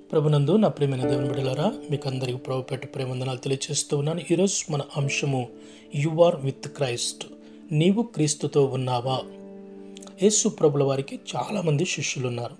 ప్రభునందు నా ప్రేమైన దేవుని బిడ్డలారా మీకు అందరికీ ప్రభు పెట్టి ప్రేమందనాలు తెలియజేస్తూ ఉన్నాను ఈరోజు మన అంశము యు ఆర్ విత్ క్రైస్ట్ నీవు క్రీస్తుతో ఉన్నావా యేసు ప్రభుల వారికి చాలామంది శిష్యులు ఉన్నారు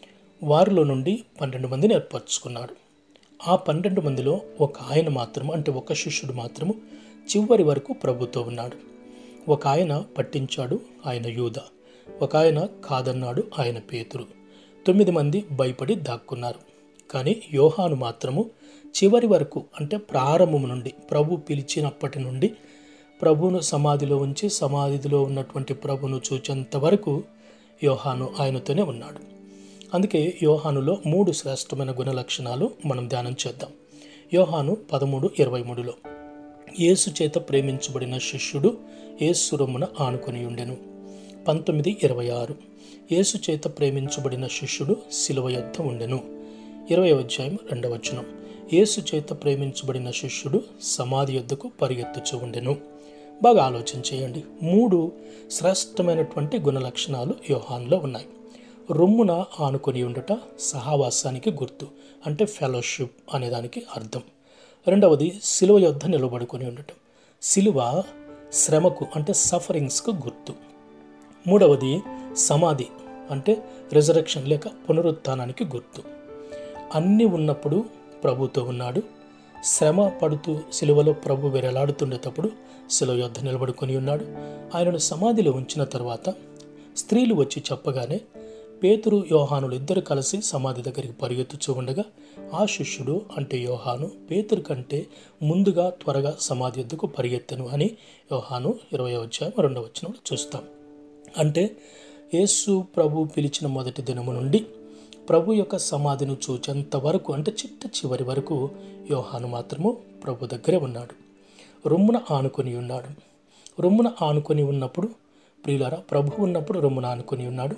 వారిలో నుండి పన్నెండు మందిని ఏర్పరచుకున్నాడు ఆ పన్నెండు మందిలో ఒక ఆయన మాత్రము అంటే ఒక శిష్యుడు మాత్రము చివరి వరకు ప్రభుతో ఉన్నాడు ఒక ఆయన పట్టించాడు ఆయన యూద ఒక ఆయన కాదన్నాడు ఆయన పేతురు తొమ్మిది మంది భయపడి దాక్కున్నారు కానీ యోహాను మాత్రము చివరి వరకు అంటే ప్రారంభం నుండి ప్రభు పిలిచినప్పటి నుండి ప్రభువును సమాధిలో ఉంచి సమాధిలో ఉన్నటువంటి ప్రభును చూచేంత వరకు యోహాను ఆయనతోనే ఉన్నాడు అందుకే యోహానులో మూడు శ్రేష్టమైన గుణ లక్షణాలు మనం ధ్యానం చేద్దాం యోహాను పదమూడు ఇరవై మూడులో యేసు చేత ప్రేమించబడిన శిష్యుడు యేసు రొమ్మున ఆనుకొని ఉండెను పంతొమ్మిది ఇరవై ఆరు యేసు చేత ప్రేమించబడిన శిష్యుడు శిలువ యొద్ద ఉండెను ఇరవై అధ్యాయం రెండవ వచనం యేసు చేత ప్రేమించబడిన శిష్యుడు సమాధి యొద్దకు పరిగెత్తుచు ఉండెను బాగా ఆలోచన చేయండి మూడు శ్రేష్టమైనటువంటి గుణ లక్షణాలు యోహాన్లో ఉన్నాయి రొమ్మున ఆనుకొని ఉండుట సహావాసానికి గుర్తు అంటే ఫెలోషిప్ అనేదానికి అర్థం రెండవది సిలువ యొద్ద నిలబడుకొని ఉండటం సిలువ శ్రమకు అంటే సఫరింగ్స్కు గుర్తు మూడవది సమాధి అంటే రిజరక్షన్ లేక పునరుత్థానానికి గుర్తు అన్నీ ఉన్నప్పుడు ప్రభుతో ఉన్నాడు శ్రమ పడుతూ సిలువలో ప్రభు వెరలాడుతుండేటప్పుడు శిలువ యొద్ద నిలబడుకొని ఉన్నాడు ఆయనను సమాధిలో ఉంచిన తర్వాత స్త్రీలు వచ్చి చెప్పగానే పేతురు యోహానులు ఇద్దరు కలిసి సమాధి దగ్గరికి పరిగెత్తుచూ ఉండగా ఆ శిష్యుడు అంటే యోహాను పేతురు కంటే ముందుగా త్వరగా సమాధి ఎద్దుకు పరిగెత్తను అని యోహాను ఇరవై అధ్యాయం రెండవ వచనంలో చూస్తాం అంటే యేసు ప్రభు పిలిచిన మొదటి దినము నుండి ప్రభు యొక్క సమాధిని చూచేంత వరకు అంటే చిట్ట చివరి వరకు యోహాను మాత్రము ప్రభు దగ్గరే ఉన్నాడు రొమ్మున ఆనుకొని ఉన్నాడు రొమ్మున ఆనుకొని ఉన్నప్పుడు ప్రియులారా ప్రభు ఉన్నప్పుడు రొమ్మున ఆనుకొని ఉన్నాడు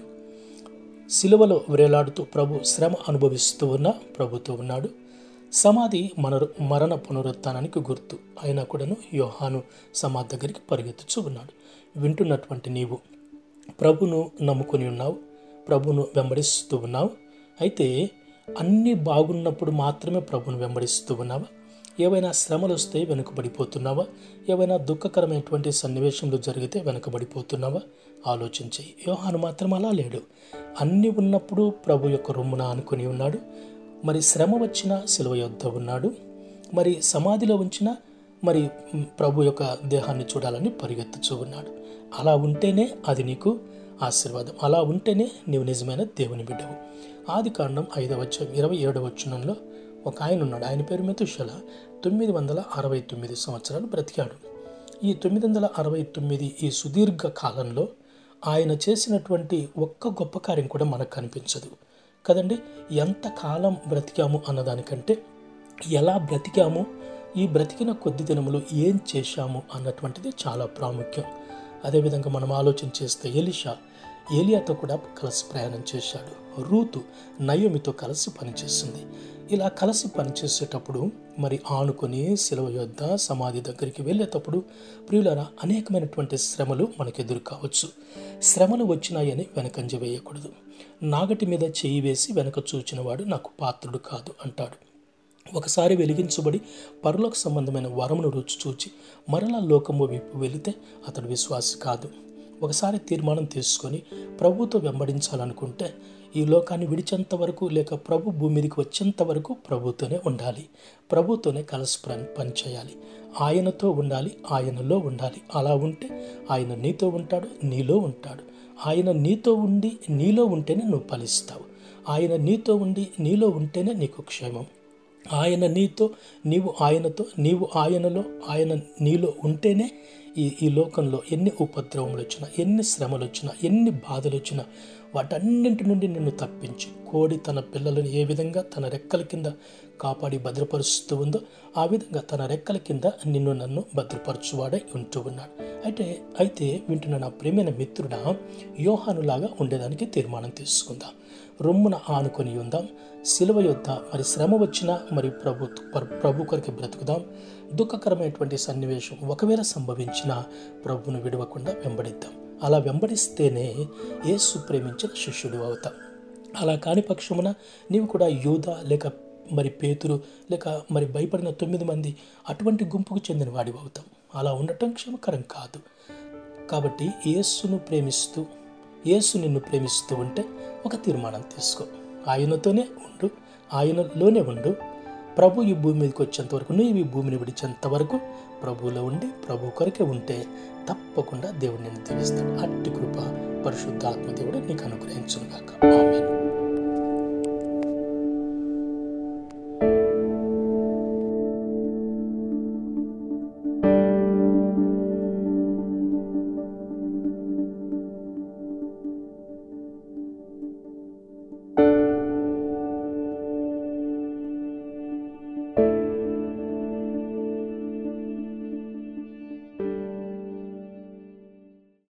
సిలువలో వేలాడుతూ ప్రభు శ్రమ అనుభవిస్తూ ఉన్న ప్రభుతో ఉన్నాడు సమాధి మన మరణ పునరుత్థానానికి గుర్తు అయినా కూడాను యోహాను సమాధి దగ్గరికి పరిగెత్తుచూ ఉన్నాడు వింటున్నటువంటి నీవు ప్రభును నమ్ముకొని ఉన్నావు ప్రభును వెంబడిస్తూ ఉన్నావు అయితే అన్నీ బాగున్నప్పుడు మాత్రమే ప్రభును వెంబడిస్తూ ఉన్నావా ఏవైనా శ్రమలు వస్తే వెనుకబడిపోతున్నావా ఏవైనా దుఃఖకరమైనటువంటి సన్నివేశంలో జరిగితే వెనుకబడిపోతున్నావా ఆలోచించి యోహాను మాత్రం అలా లేడు అన్నీ ఉన్నప్పుడు ప్రభు యొక్క రొమ్మున అనుకుని ఉన్నాడు మరి శ్రమ వచ్చిన సిలువ యొద్ద ఉన్నాడు మరి సమాధిలో ఉంచిన మరి ప్రభు యొక్క దేహాన్ని చూడాలని పరిగెత్తుచూ ఉన్నాడు అలా ఉంటేనే అది నీకు ఆశీర్వాదం అలా ఉంటేనే నీవు నిజమైన దేవుని బిడ్డవు ఆది కాండం ఐదవ వచ్చం ఇరవై ఏడవ వచ్చనంలో ఒక ఆయన ఉన్నాడు ఆయన పేరు మెతుషల తొమ్మిది వందల అరవై తొమ్మిది సంవత్సరాలు బ్రతికాడు ఈ తొమ్మిది వందల అరవై తొమ్మిది ఈ సుదీర్ఘ కాలంలో ఆయన చేసినటువంటి ఒక్క గొప్ప కార్యం కూడా మనకు కనిపించదు కదండి ఎంత కాలం బ్రతికాము అన్నదానికంటే ఎలా బ్రతికాము ఈ బ్రతికిన కొద్ది దినములు ఏం చేశాము అన్నటువంటిది చాలా ప్రాముఖ్యం అదేవిధంగా మనం ఆలోచన చేస్తే ఎలిషా ఏలియాతో కూడా కలిసి ప్రయాణం చేశాడు రూతు నయోమితో కలిసి పనిచేసింది ఇలా కలిసి పనిచేసేటప్పుడు మరి ఆనుకొని సెలవు యొద్ద సమాధి దగ్గరికి వెళ్ళేటప్పుడు ప్రియులరా అనేకమైనటువంటి శ్రమలు మనకు ఎదురు కావచ్చు శ్రమలు వచ్చినాయని వెనకంజ వేయకూడదు నాగటి మీద చేయి వేసి వెనక చూచినవాడు నాకు పాత్రుడు కాదు అంటాడు ఒకసారి వెలిగించబడి పరులకు సంబంధమైన వరమును రుచి చూచి మరలా లోకము వైపు వెళితే అతడు విశ్వాసి కాదు ఒకసారి తీర్మానం తీసుకొని ప్రభుతో వెంబడించాలనుకుంటే ఈ లోకాన్ని విడిచేంత వరకు లేక ప్రభు భూమి మీదకి వచ్చేంత వరకు ప్రభుతోనే ఉండాలి ప్రభుతోనే కలిసి పని చేయాలి ఆయనతో ఉండాలి ఆయనలో ఉండాలి అలా ఉంటే ఆయన నీతో ఉంటాడు నీలో ఉంటాడు ఆయన నీతో ఉండి నీలో ఉంటేనే నువ్వు ఫలిస్తావు ఆయన నీతో ఉండి నీలో ఉంటేనే నీకు క్షేమం ఆయన నీతో నీవు ఆయనతో నీవు ఆయనలో ఆయన నీలో ఉంటేనే ఈ ఈ లోకంలో ఎన్ని ఉపద్రవములు వచ్చినా ఎన్ని శ్రమలు వచ్చినా ఎన్ని బాధలు వచ్చినా వాటన్నింటి నుండి నిన్ను తప్పించి కోడి తన పిల్లలను ఏ విధంగా తన రెక్కల కింద కాపాడి భద్రపరుస్తూ ఉందో ఆ విధంగా తన రెక్కల కింద నిన్ను నన్ను భద్రపరచువాడై ఉంటూ ఉన్నాడు అయితే అయితే వింటున్న నా ప్రేమైన మిత్రుడా యోహానులాగా ఉండేదానికి తీర్మానం తీసుకుందాం రొమ్మున ఆనుకొని ఉందాం సిలువ యొద్ద మరి శ్రమ వచ్చినా మరి ప్రభు ప్రభు కొరికి బ్రతుకుదాం దుఃఖకరమైనటువంటి సన్నివేశం ఒకవేళ సంభవించినా ప్రభువును విడవకుండా వెంబడిద్దాం అలా వెంబడిస్తేనే యేసు ప్రేమించిన శిష్యుడు అవుతాం అలా కాని పక్షమున నీవు కూడా యూద లేక మరి పేతురు లేక మరి భయపడిన తొమ్మిది మంది అటువంటి గుంపుకు చెందిన వాడివి అవుతాం అలా ఉండటం క్షమకరం కాదు కాబట్టి యేసును ప్రేమిస్తూ యేసు నిన్ను ప్రేమిస్తూ ఉంటే ఒక తీర్మానం తీసుకో ఆయనతోనే ఉండు ఆయనలోనే ఉండు ప్రభు ఈ భూమి మీదకి వచ్చేంత వరకు నువ్వు ఈ భూమిని విడిచేంత వరకు ప్రభువులో ఉండి ప్రభు కొరకే ఉంటే తప్పకుండా దేవుడు నిన్ను దీవిస్తాడు అట్టి కృప పరిశుద్ధాత్మ దేవుడు నీకు అనుగ్రహించునుగాక ఆమెను